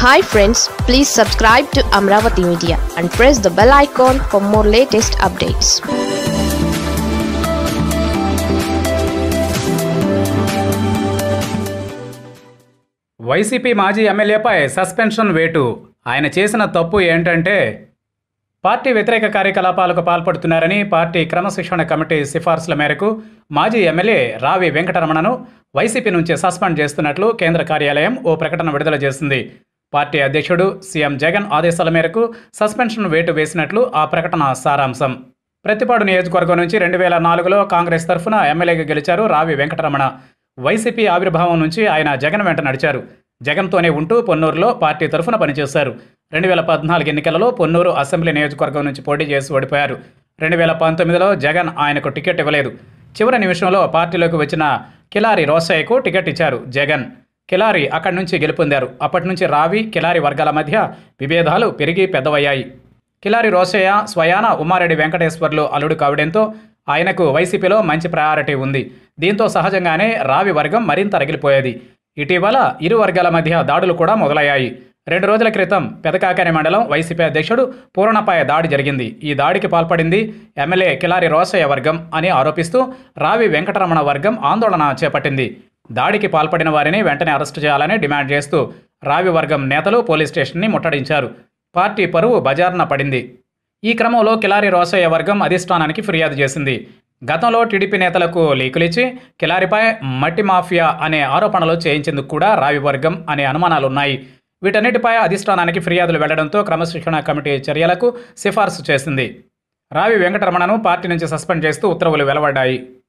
hi friends please subscribe to Amaravati media and press the bell icon for more latest updates YCP మాజీ ఎమ్మెల్యేపై suspension వేటు ఆయన చేసిన తప్పు ఏంటంటే పార్టీ వ్యతిరేక కార్యకలాపాలకు పాల్పడుతున్నారని పార్టీ క్రమశిక్షణ కమిటీ సిఫార్సుల మేరకు మాజీ ఎమ్మెల్యే రావి వెంకటరమణను వైసీపీ నుంచి సస్పెండ్ చేస్తున్నట్లు కేంద్ర కార్యాలయం ఓ ప్రకటన విడుదల చేసింది పార్టీ అధ్యక్షుడు సీఎం జగన్ ఆదేశాల మేరకు సస్పెన్షన్ వేటు వేసినట్లు ఆ ప్రకటన సారాంశం ప్రతిపాడు నియోజకవర్గం నుంచి రెండు వేల నాలుగులో కాంగ్రెస్ తరఫున ఎమ్మెల్యేగా గెలిచారు రావి వెంకటరమణ వైసీపీ ఆవిర్భావం నుంచి ఆయన జగన్ వెంట నడిచారు జగన్తోనే ఉంటూ పొన్నూరులో పార్టీ తరఫున పనిచేశారు రెండు వేల పద్నాలుగు ఎన్నికలలో పొన్నూరు అసెంబ్లీ నియోజకవర్గం నుంచి పోటీ చేసి ఓడిపోయారు రెండు వేల పంతొమ్మిదిలో జగన్ ఆయనకు టికెట్ ఇవ్వలేదు చివరి నిమిషంలో పార్టీలోకి వచ్చిన కిలారి రోసయ్యకు టికెట్ ఇచ్చారు జగన్ కిలారి అక్కడి నుంచి గెలుపొందారు అప్పటి నుంచి రావి కిలారి వర్గాల మధ్య విభేదాలు పెరిగి పెద్దవయ్యాయి కిలారి రోసయ్య స్వయాన ఉమారెడ్డి వెంకటేశ్వర్లు అల్లుడు కావడంతో ఆయనకు వైసీపీలో మంచి ప్రయారిటీ ఉంది దీంతో సహజంగానే రావి వర్గం మరింత రగిలిపోయేది ఇటీవల ఇరు వర్గాల మధ్య దాడులు కూడా మొదలయ్యాయి రెండు రోజుల క్రితం పెదకాకని మండలం వైసీపీ అధ్యక్షుడు పూర్ణపై దాడి జరిగింది ఈ దాడికి పాల్పడింది ఎమ్మెల్యే కిలారి రోసయ్య వర్గం అని ఆరోపిస్తూ రావి వెంకటరమణ వర్గం ఆందోళన చేపట్టింది దాడికి పాల్పడిన వారిని వెంటనే అరెస్టు చేయాలని డిమాండ్ చేస్తూ రావి వర్గం నేతలు పోలీస్ స్టేషన్ని ముట్టడించారు పార్టీ పరువు బజార్న పడింది ఈ క్రమంలో కిలారి రోసయ్య వర్గం అధిష్టానానికి ఫిర్యాదు చేసింది గతంలో టీడీపీ నేతలకు లీకులిచ్చి కిలారిపై మట్టి మాఫియా అనే ఆరోపణలు చేయించేందుకు కూడా రావి వర్గం అనే అనుమానాలున్నాయి వీటన్నిటిపై అధిష్టానానికి ఫిర్యాదులు వెళ్లడంతో క్రమశిక్షణ కమిటీ చర్యలకు సిఫార్సు చేసింది రావి వెంకటరమణను పార్టీ నుంచి సస్పెండ్ చేస్తూ ఉత్తర్వులు వెలువడ్డాయి